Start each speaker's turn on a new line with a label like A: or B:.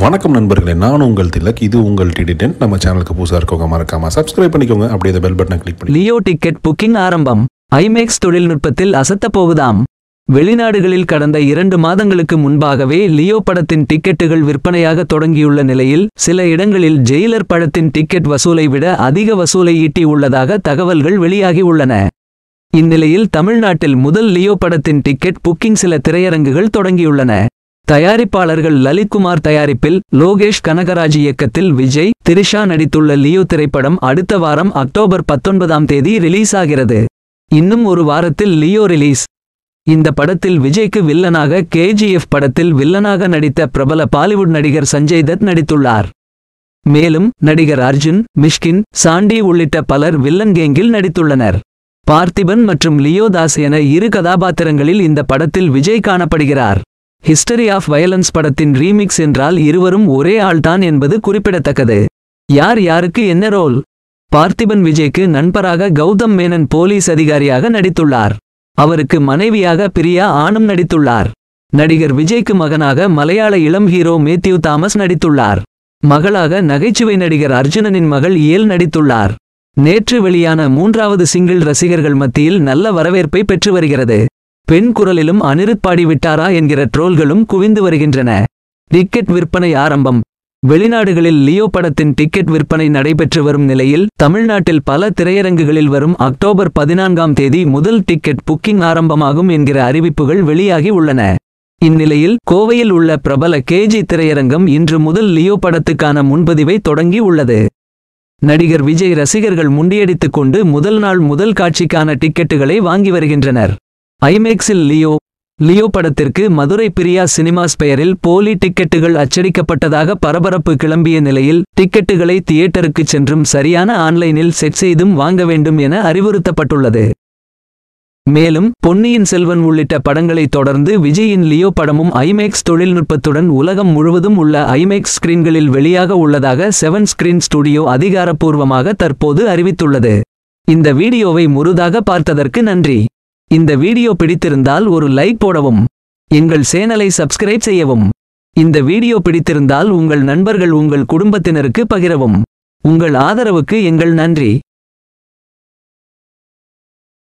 A: வணக்கம் நண்பர்களே நான் உங்கள் திலக் இது உங்கள் டிடி டென்ட் நம்ம சேனலுக்கு புதுசாக இருக்கவங்க மறக்காம சப்ஸ்கிரைப் பண்ணிக்கோங்க அப்படியே இந்த பெல் பட்டனை கிளிக் பண்ணி
B: லியோ டிக்கெட் புக்கிங் ஆரம்பம் ஐமேக்ஸ் தொழில்நுட்பத்தில் அசத்தப் போகுதாம் வெளிநாடுகளில் கடந்த இரண்டு மாதங்களுக்கு முன்பாகவே லியோ படத்தின் டிக்கெட்டுகள் விற்பனையாக தொடங்கியுள்ள நிலையில் சில இடங்களில் ஜெயிலர் படத்தின் டிக்கெட் வசூலை விட அதிக வசூலை ஈட்டி உள்ளதாக தகவல்கள் வெளியாகி உள்ளன இந்நிலையில் தமிழ்நாட்டில் முதல் லியோ படத்தின் டிக்கெட் புக்கிங் சில திரையரங்குகள் தொடங்கியுள்ளன தயாரிப்பாளர்கள் லலித்குமார் தயாரிப்பில் லோகேஷ் கனகராஜ் இயக்கத்தில் விஜய் திரிஷா நடித்துள்ள லியோ திரைப்படம் அடுத்த வாரம் அக்டோபர் பத்தொன்பதாம் தேதி ரிலீஸ் ஆகிறது இன்னும் ஒரு வாரத்தில் லியோ ரிலீஸ் இந்த படத்தில் விஜய்க்கு வில்லனாக கேஜிஎஃப் படத்தில் வில்லனாக நடித்த பிரபல பாலிவுட் நடிகர் சஞ்சய் தத் நடித்துள்ளார் மேலும் நடிகர் அர்ஜுன் மிஷ்கின் சாண்டி உள்ளிட்ட பலர் வில்லன் கேங்கில் நடித்துள்ளனர் பார்த்திபன் மற்றும் லியோ தாஸ் என இரு கதாபாத்திரங்களில் இந்த படத்தில் விஜய் காணப்படுகிறார் ஹிஸ்டரி ஆஃப் வயலன்ஸ் படத்தின் ரீமிக்ஸ் என்றால் இருவரும் ஒரே ஆள்தான் என்பது குறிப்பிடத்தக்கது யார் யாருக்கு என்ன ரோல் பார்த்திபன் விஜய்க்கு நண்பராக கௌதம் மேனன் போலீஸ் அதிகாரியாக நடித்துள்ளார் அவருக்கு மனைவியாக பிரியா ஆணும் நடித்துள்ளார் நடிகர் விஜய்க்கு மகனாக மலையாள இளம் ஹீரோ மேத்யூ தாமஸ் நடித்துள்ளார் மகளாக நகைச்சுவை நடிகர் அர்ஜுனனின் மகள் இயல் நடித்துள்ளார் நேற்று வெளியான மூன்றாவது சிங்கிள் ரசிகர்கள் மத்தியில் நல்ல வரவேற்பை பெற்று வருகிறது பெண் குரலிலும் அனிருத் பாடிவிட்டாரா என்கிற ட்ரோல்களும் குவிந்து வருகின்றன டிக்கெட் விற்பனை ஆரம்பம் வெளிநாடுகளில் லியோ படத்தின் டிக்கெட் விற்பனை நடைபெற்று வரும் நிலையில் தமிழ்நாட்டில் பல திரையரங்குகளில் வரும் அக்டோபர் பதினான்காம் தேதி முதல் டிக்கெட் புக்கிங் ஆரம்பமாகும் என்கிற அறிவிப்புகள் வெளியாகி உள்ளன இந்நிலையில் கோவையில் உள்ள பிரபல கேஜி திரையரங்கம் இன்று முதல் லியோ படத்துக்கான முன்பதிவை தொடங்கி உள்ளது நடிகர் விஜய் ரசிகர்கள் முண்டியடித்துக் கொண்டு முதல் நாள் முதல் காட்சிக்கான டிக்கெட்டுகளை வாங்கி வருகின்றனர் ஐமேக்ஸில் லியோ லியோ படத்திற்கு மதுரை பிரியா சினிமாஸ் பெயரில் போலி டிக்கெட்டுகள் அச்சடிக்கப்பட்டதாக பரபரப்பு கிளம்பிய நிலையில் டிக்கெட்டுகளை தியேட்டருக்கு சென்றும் சரியான ஆன்லைனில் செட் செய்தும் வாங்க வேண்டும் என அறிவுறுத்தப்பட்டுள்ளது மேலும் பொன்னியின் செல்வன் உள்ளிட்ட படங்களைத் தொடர்ந்து விஜயின் லியோ படமும் ஐமேக்ஸ் தொழில்நுட்பத்துடன் உலகம் முழுவதும் உள்ள ஐமேக்ஸ் ஸ்கிரீன்களில் வெளியாக உள்ளதாக செவன் ஸ்கிரீன் ஸ்டுடியோ அதிகாரப்பூர்வமாக தற்போது அறிவித்துள்ளது இந்த வீடியோவை முழுதாக பார்த்ததற்கு நன்றி இந்த வீடியோ பிடித்திருந்தால் ஒரு லைக் போடவும் எங்கள் சேனலை சப்ஸ்கிரைப் செய்யவும் இந்த வீடியோ பிடித்திருந்தால் உங்கள் நண்பர்கள் உங்கள் குடும்பத்தினருக்கு பகிரவும் உங்கள் ஆதரவுக்கு எங்கள் நன்றி